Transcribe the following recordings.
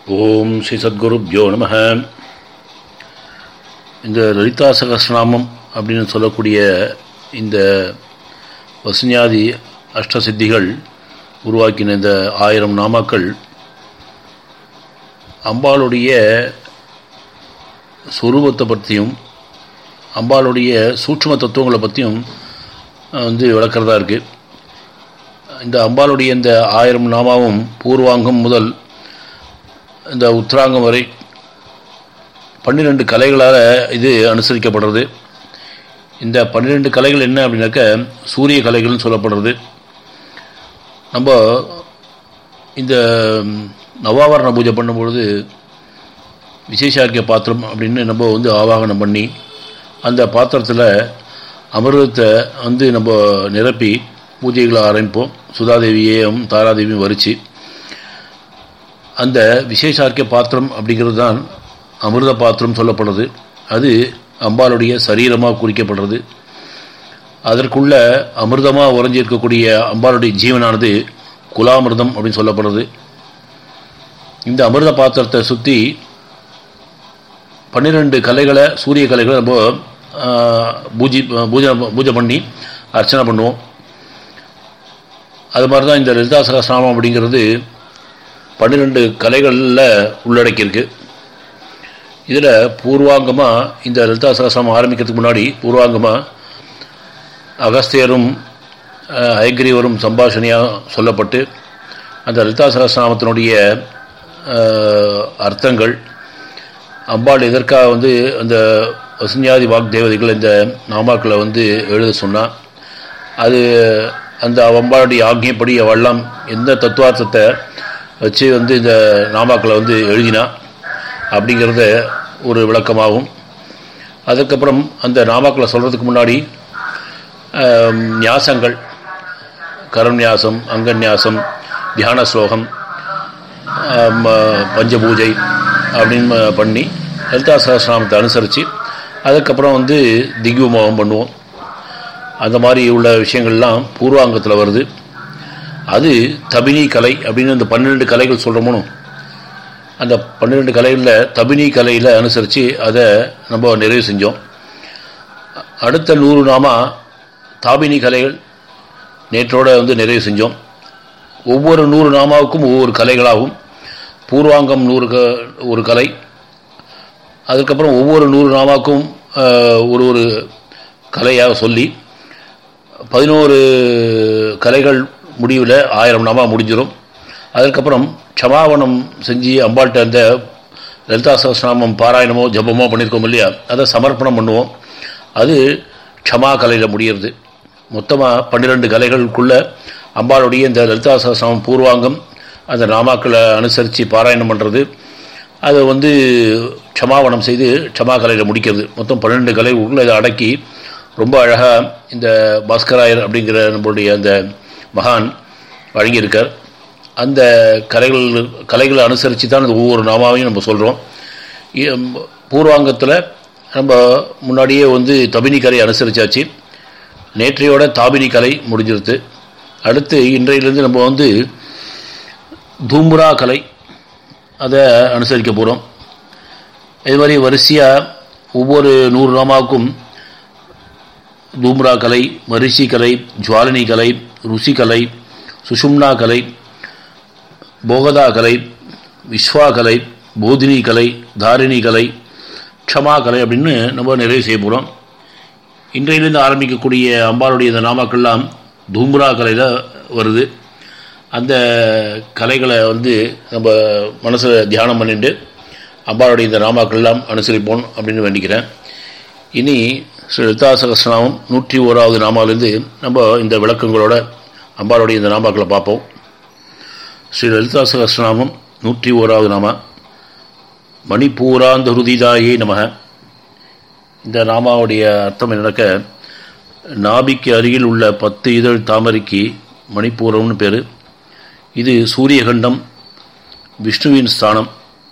ஓம் ஸ்ரீ சத்குருப்யோ நம இந்த லலிதா சகஸ்ரநாமம் அப்படின்னு சொல்லக்கூடிய இந்த வசன்யாதி அஷ்டசித்திகள் உருவாக்கின இந்த ஆயிரம் நாமாக்கள் அம்பாளுடைய சொரூபத்தை பற்றியும் அம்பாளுடைய சூட்சும தத்துவங்களை பற்றியும் வந்து விளக்கிறதா இருக்குது இந்த அம்பாளுடைய இந்த ஆயிரம் நாமாவும் பூர்வாங்கம் முதல் இந்த உத்தராங்கம் வரை பன்னிரெண்டு கலைகளால் இது அனுசரிக்கப்படுறது இந்த பன்னிரெண்டு கலைகள் என்ன அப்படின்னாக்க சூரிய கலைகள்னு சொல்லப்படுறது நம்ம இந்த நவாவரண பூஜை பண்ணும்பொழுது விசேஷாக்கிய பாத்திரம் அப்படின்னு நம்ம வந்து ஆவாகனம் பண்ணி அந்த பாத்திரத்தில் அமிர்தத்தை வந்து நம்ம நிரப்பி பூஜைகளை ஆரம்பிப்போம் சுதாதேவியையும் தாராதேவியும் வரிச்சு அந்த விசேஷார்க்கிய பாத்திரம் அப்படிங்கிறது தான் அமிர்த பாத்திரம் சொல்லப்படுறது அது அம்பாளுடைய சரீரமாக குறிக்கப்படுறது அதற்குள்ள அமிர்தமாக உறைஞ்சிருக்கக்கூடிய அம்பாளுடைய ஜீவனானது குலாமிர்தம் அப்படின்னு சொல்லப்படுறது இந்த அமிர்த பாத்திரத்தை சுற்றி பன்னிரெண்டு கலைகளை சூரிய கலைகளை நம்ம பூஜை பூஜை பூஜை பண்ணி அர்ச்சனை பண்ணுவோம் அது மாதிரி தான் இந்த லலிதா சகசிரநாமம் அப்படிங்கிறது பன்னிரெண்டு கலைகளில் உள்ளடக்கியிருக்கு இதில் பூர்வாங்கமாக இந்த லலிதா சகசிரநாமம் ஆரம்பிக்கிறதுக்கு முன்னாடி பூர்வாங்கமாக அகஸ்தியரும் ஐகிரிவரும் சம்பாஷணையாக சொல்லப்பட்டு அந்த லலிதா சகசிரநாமத்தினுடைய அர்த்தங்கள் அம்பாள் எதற்காக வந்து அந்த வசன்யாதி வாக் தேவதைகள் இந்த நாமாக்களை வந்து எழுத சொன்னால் அது அந்த அம்பாளுடைய ஆக்ஞைப்படி அவெல்லாம் எந்த தத்துவார்த்தத்தை வச்சு வந்து இந்த நாமாக்களை வந்து எழுதினா அப்படிங்கிறத ஒரு விளக்கமாகும் அதுக்கப்புறம் அந்த நாமாக்களை சொல்கிறதுக்கு முன்னாடி நியாசங்கள் கரநியாசம் அங்கநியாசம் தியான ஸ்லோகம் பஞ்சபூஜை அப்படின்னு பண்ணி லலிதா சகசிரநாமத்தை அனுசரித்து அதுக்கப்புறம் வந்து திக்விமோகம் பண்ணுவோம் அந்த மாதிரி உள்ள விஷயங்கள்லாம் பூர்வாங்கத்தில் வருது அது தபினி கலை அப்படின்னு அந்த பன்னிரெண்டு கலைகள் சொல்கிறோமோ அந்த பன்னிரெண்டு கலைகளில் தபினி கலையில் அனுசரித்து அதை நம்ம நிறைவு செஞ்சோம் அடுத்த நூறு நாமா தாபினி கலைகள் நேற்றோட வந்து நிறைவு செஞ்சோம் ஒவ்வொரு நூறு நாமாவுக்கும் ஒவ்வொரு கலைகளாகும் பூர்வாங்கம் நூறு க ஒரு கலை அதுக்கப்புறம் ஒவ்வொரு நூறு நாமாவுக்கும் ஒரு ஒரு கலையாக சொல்லி பதினோரு கலைகள் முடிவில் ஆயிரம் நாமா முடிஞ்சிடும் அதுக்கப்புறம் க்ஷமாவணம் செஞ்சு அம்பாள்கிட்ட அந்த லலிதா சகஸ்நாமம் பாராயணமோ ஜபமோ பண்ணியிருக்கோம் இல்லையா அதை சமர்ப்பணம் பண்ணுவோம் அது க்ஷமா கலையில் முடிகிறது மொத்தமாக பன்னிரெண்டு கலைகளுக்குள்ள அம்பாளுடைய இந்த லலிதா சகஸ்நாமம் பூர்வாங்கம் அந்த நாமாக்களை அனுசரித்து பாராயணம் பண்ணுறது அதை வந்து க்ஷமாவணம் செய்து க்ஷமா கலையில் முடிக்கிறது மொத்தம் பன்னெண்டு கலை உள்ள இதை அடக்கி ரொம்ப அழகாக இந்த பாஸ்கராயர் அப்படிங்கிற நம்மளுடைய அந்த மகான் வழங்கியிருக்கார் அந்த கலைகள் கலைகளை அனுசரித்து தான் அந்த ஒவ்வொரு நாமாவையும் நம்ம சொல்கிறோம் பூர்வாங்கத்தில் நம்ம முன்னாடியே வந்து தபினி கலை அனுசரித்தாச்சு நேற்றையோட தாபினி கலை முடிஞ்சிருது அடுத்து இன்றையிலேருந்து நம்ம வந்து தூம்ரா கலை அதை அனுசரிக்க போகிறோம் இது மாதிரி வரிசையாக ஒவ்வொரு நூறு நாமாவுக்கும் தூம்ரா கலை மரிஷி கலை ஜுவாலினி கலை ருசி கலை சுஷும்னா கலை போகதா கலை விஸ்வா கலை போதினி கலை தாரிணி கலை க்ஷமா கலை அப்படின்னு நம்ம நிறைவு செய்ய போகிறோம் இன்றையிலிருந்து ஆரம்பிக்கக்கூடிய அம்பாளுடைய இந்த நாமாக்கள்லாம் தூம்ரா கலையில் வருது அந்த கலைகளை வந்து நம்ம மனசில் தியானம் பண்ணிட்டு அம்பாளுடைய இந்த நாமாக்கள்லாம் அனுசரிப்போம் அப்படின்னு வேண்டிக்கிறேன் இனி ஸ்ரீ லலிதா சகஸ்ரநாமம் நூற்றி ஓராவது நாமாவிலேருந்து நம்ம இந்த விளக்கங்களோட அம்பாளுடைய இந்த நாமாக்களை பார்ப்போம் ஸ்ரீ லலிதா சகஸ்ரநாமம் நூற்றி ஓராவது நாமா மணிப்பூராந்த ஹுருதிதாயே நமக இந்த நாமாவுடைய அர்த்தம் என்னக்க நாபிக்கு அருகில் உள்ள பத்து இதழ் தாமரைக்கு மணிப்பூரம்னு பேர் இது சூரியகண்டம் விஷ்ணுவின் ஸ்தானம்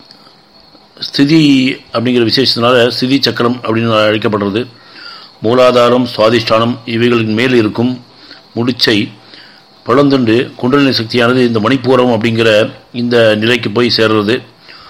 ஸ்திதி அப்படிங்கிற விசேஷத்தினால ஸ்திதி சக்கரம் அப்படின்னு அழைக்கப்படுறது மூலாதாரம் சுவாதிஷ்டானம் இவைகளின் மேல் இருக்கும் முடிச்சை பழந்துண்டு குண்டலினி சக்தியானது இந்த மணிப்பூரம் அப்படிங்கிற இந்த நிலைக்கு போய் சேர்றது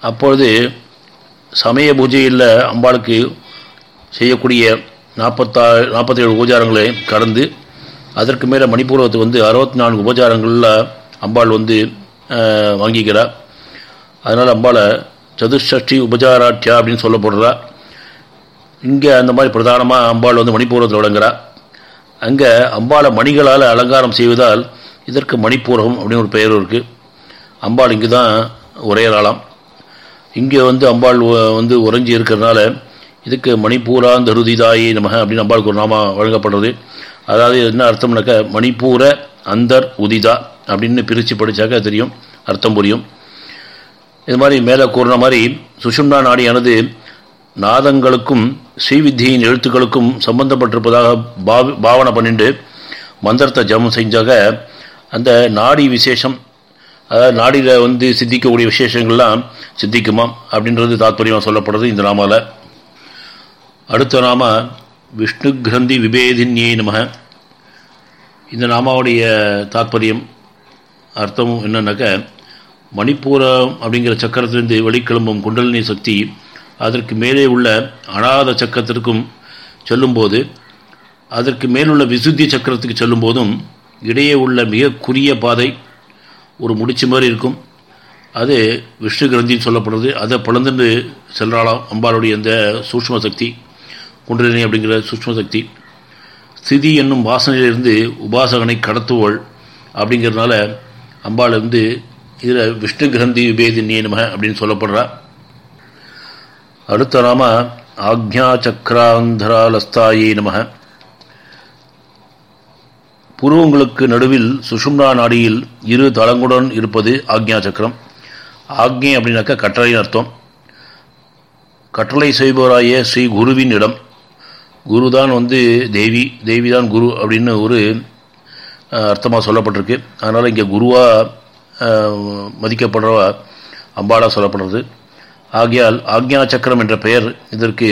அப்பொழுது சமய பூஜையில் அம்பாளுக்கு செய்யக்கூடிய நாற்பத்தா நாற்பத்தேழு உபச்சாரங்களை கடந்து அதற்கு மேலே மணிப்பூர்வத்துக்கு வந்து அறுபத்தி நான்கு உபச்சாரங்களில் அம்பாள் வந்து வாங்கிக்கிறார் அதனால் அம்பாளை சதுஷ்டி உபச்சாராட்சியா அப்படின்னு சொல்லப்படுறா இங்கே அந்த மாதிரி பிரதானமாக அம்பாள் வந்து மணிப்பூரத்தில் விளங்குறா அங்கே அம்பாளை மணிகளால் அலங்காரம் செய்வதால் இதற்கு மணிப்பூரகம் அப்படின்னு ஒரு பெயர் இருக்குது அம்பாள் இங்கே தான் உரையறாளாம் இங்கே வந்து அம்பாள் வந்து உறைஞ்சி இருக்கிறதுனால இதுக்கு மணிப்பூராந்தருதிதாயி நமக அப்படின்னு அம்பாளுக்கு ஒரு நாம வழங்கப்படுறது அதாவது என்ன அர்த்தம்னாக்க மணிப்பூர அந்தர் உதிதா அப்படின்னு பிரித்து படித்தாக்க தெரியும் அர்த்தம் புரியும் இது மாதிரி மேலே கூறின மாதிரி சுஷும்னா நாடியானது நாதங்களுக்கும் ஸ்ரீவித்தியின் எழுத்துக்களுக்கும் சம்பந்தப்பட்டிருப்பதாக பாவி பாவனை பண்ணிட்டு மந்திரத்தை ஜபம் செஞ்சாக அந்த நாடி விசேஷம் அதாவது நாடியில் வந்து சித்திக்கக்கூடிய விசேஷங்கள்லாம் சித்திக்குமாம் அப்படின்றது தாத்பரியமாக சொல்லப்படுறது இந்த நாமாவில் அடுத்த நாம விஷ்ணு கிரந்தி விபேதின்யே நமக இந்த நாமாவுடைய தாத்பரியம் அர்த்தம் என்னன்னாக்க மணிப்பூரம் அப்படிங்கிற சக்கரத்திலிருந்து வெளிக்கிளம்பும் குண்டலினி சக்தி அதற்கு மேலே உள்ள அனாத சக்கரத்திற்கும் செல்லும்போது அதற்கு மேலுள்ள விசுத்தி சக்கரத்துக்கு செல்லும்போதும் இடையே உள்ள மிக குறுகிய பாதை ஒரு முடிச்சு மாதிரி இருக்கும் அது விஷ்ணு கிரந்தின்னு சொல்லப்படுறது அதை பிளந்துட்டு செல்றாளாம் அம்பாளுடைய இந்த சூக்ம சக்தி குண்டலினி அப்படிங்கிற சூக்ம சக்தி ஸ்திதி என்னும் வாசனையிலிருந்து உபாசகனை கடத்துவோள் அப்படிங்கிறதுனால அம்பாள் வந்து இதில் விஷ்ணு கிரந்தி விபேதினி நம அப்படின்னு சொல்லப்படுறா அடுத்த நாம ஆக்ஞா சக்கராந்தராலஸ்தாயி நம புருவங்களுக்கு நடுவில் சுஷும்னா நாடியில் இரு தளங்குடன் இருப்பது ஆக்ஞா சக்கரம் ஆக்ஞை அப்படின்னாக்கா கட்டளையின் அர்த்தம் கட்டளை செய்பவராய ஸ்ரீ குருவின் இடம் குரு தான் வந்து தேவி தேவி தான் குரு அப்படின்னு ஒரு அர்த்தமாக சொல்லப்பட்டிருக்கு அதனால் இங்கே குருவாக மதிக்கப்படுற அம்பாளாக சொல்லப்படுறது ஆகியால் ஆக்ஞா சக்கரம் என்ற பெயர் இதற்கு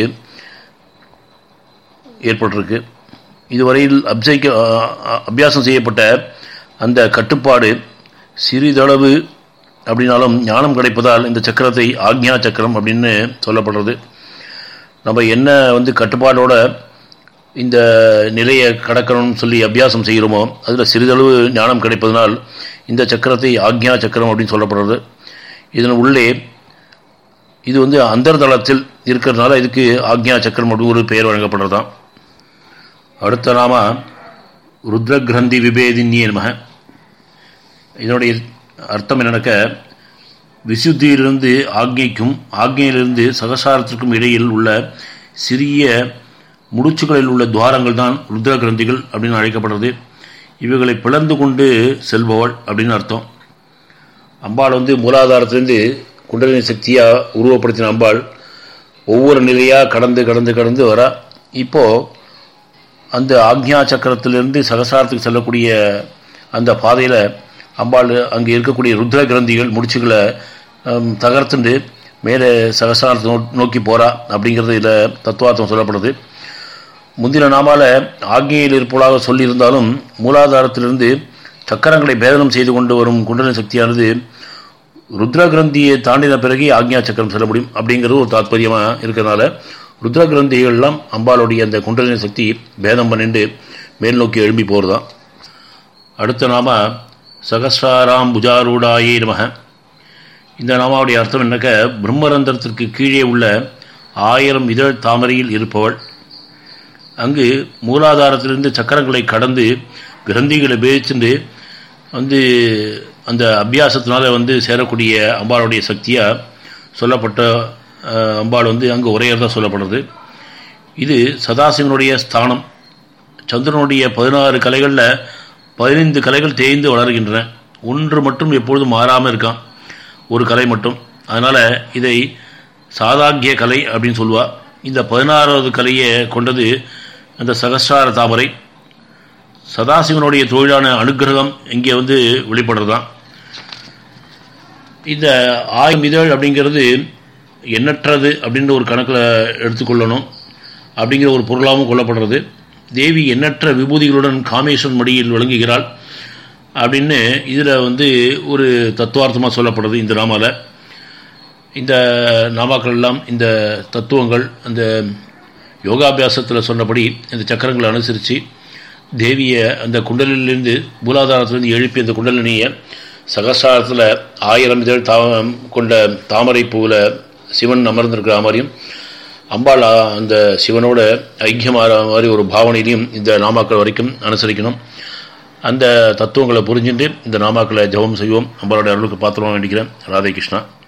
ஏற்பட்டிருக்கு இதுவரையில் அப்சைக்க அபியாசம் செய்யப்பட்ட அந்த கட்டுப்பாடு சிறிதளவு அப்படின்னாலும் ஞானம் கிடைப்பதால் இந்த சக்கரத்தை ஆக்ஞா சக்கரம் அப்படின்னு சொல்லப்படுறது நம்ம என்ன வந்து கட்டுப்பாடோட இந்த நிலையை கடக்கணும்னு சொல்லி அபியாசம் செய்கிறோமோ அதில் சிறிதளவு ஞானம் கிடைப்பதனால் இந்த சக்கரத்தை ஆக்ஞா சக்கரம் அப்படின்னு சொல்லப்படுறது இதன் உள்ளே இது வந்து அந்தர்தளத்தில் இருக்கிறதுனால இதுக்கு ஆக்ஞா சக்கரம் அப்படி ஒரு பெயர் வழங்கப்படுறதான் அடுத்த நாம ருத்ரகிரந்தி விபேதின்யே நம இதனுடைய அர்த்தம் என்னன்னாக்க விசுத்தியிலிருந்து ஆக்ஞைக்கும் ஆக்ஞையிலிருந்து சகசாரத்திற்கும் இடையில் உள்ள சிறிய முடிச்சுகளில் உள்ள துவாரங்கள் தான் ருத்ர கிரந்திகள் அப்படின்னு அழைக்கப்படுறது இவைகளை பிளந்து கொண்டு செல்பவள் அப்படின்னு அர்த்தம் அம்பாள் வந்து மூலாதாரத்திலிருந்து குண்டலினி சக்தியாக உருவப்படுத்தின அம்பாள் ஒவ்வொரு நிலையாக கடந்து கடந்து கடந்து வரா இப்போது அந்த ஆக்ஞா சக்கரத்திலிருந்து சகசாரத்துக்கு செல்லக்கூடிய அந்த பாதையில் அம்பாள் அங்கே இருக்கக்கூடிய ருத்ர கிரந்திகள் முடிச்சுகளை தகர்த்துண்டு மேலே சகசாரத்தை நோ நோக்கி போகிறா அப்படிங்கிறது இதில் தத்துவார்த்தம் சொல்லப்படுது முந்தின நாமால ஆக்ஞையில் இருப்பதாக சொல்லியிருந்தாலும் மூலாதாரத்திலிருந்து சக்கரங்களை பேதனம் செய்து கொண்டு வரும் குண்டலின் சக்தியானது ருத்ர கிரந்தியை தாண்டின பிறகு ஆக்ஞா சக்கரம் செல்ல முடியும் அப்படிங்கிறது ஒரு தாத்பரியமாக இருக்கிறதுனால ருத்ர கிரந்திகள்லாம் அம்பாளுடைய அந்த குண்டலின சக்தி பேதம் பண்ணிட்டு மேல் நோக்கி எழும்பி போகிறதான் அடுத்த நாம சகசிராராம் புஜாரூடாயே நமக இந்த நாமாவுடைய அர்த்தம் என்னக்க பிரம்மரந்திரத்திற்கு கீழே உள்ள ஆயிரம் இதழ் தாமரையில் இருப்பவள் அங்கு மூலாதாரத்திலிருந்து சக்கரங்களை கடந்து கிரந்திகளை பேச்சுண்டு வந்து அந்த அபியாசத்தினால வந்து சேரக்கூடிய அம்பாளுடைய சக்தியாக சொல்லப்பட்ட அம்பாள் வந்து அங்கே உரையறதாக சொல்லப்படுறது இது சதாசிவனுடைய ஸ்தானம் சந்திரனுடைய பதினாறு கலைகளில் பதினைந்து கலைகள் தேய்ந்து வளர்கின்றன ஒன்று மட்டும் எப்பொழுதும் மாறாமல் இருக்கான் ஒரு கலை மட்டும் அதனால் இதை சாதாக்கிய கலை அப்படின்னு சொல்லுவாள் இந்த பதினாறாவது கலையை கொண்டது அந்த சகசிரார தாமரை சதாசிவனுடைய தொழிலான அனுகிரகம் இங்கே வந்து வெளிப்படுறதான் இந்த ஆயம் இதழ் அப்படிங்கிறது எண்ணற்றது அப்படின்ற ஒரு கணக்கில் எடுத்துக்கொள்ளணும் அப்படிங்கிற ஒரு பொருளாகவும் கொல்லப்படுறது தேவி எண்ணற்ற விபூதிகளுடன் காமேஸ்வரன் மடியில் விளங்குகிறாள் அப்படின்னு இதில் வந்து ஒரு தத்துவார்த்தமாக சொல்லப்படுறது இந்த நாமாவில் இந்த நாமாக்கள் எல்லாம் இந்த தத்துவங்கள் அந்த யோகாபியாசத்தில் சொன்னபடி இந்த சக்கரங்களை அனுசரித்து தேவியை அந்த குண்டலிலிருந்து மூலாதாரத்திலிருந்து எழுப்பி அந்த குண்டலினியை சகசாரத்தில் ஆயிரம் இதழ் தா கொண்ட தாமரை பூவில் சிவன் அமர்ந்திருக்கிற மாதிரியும் அம்பாள் அந்த சிவனோட ஐக்கியமாகிற மாதிரி ஒரு பாவனையிலையும் இந்த நாமாக்கள் வரைக்கும் அனுசரிக்கணும் அந்த தத்துவங்களை புரிஞ்சுட்டு இந்த நாமாக்களை ஜபம் செய்வோம் அம்பாளோட அருளுக்கு பாத்திரமாக வேண்டிக்கிறேன் ராதே கிருஷ்ணா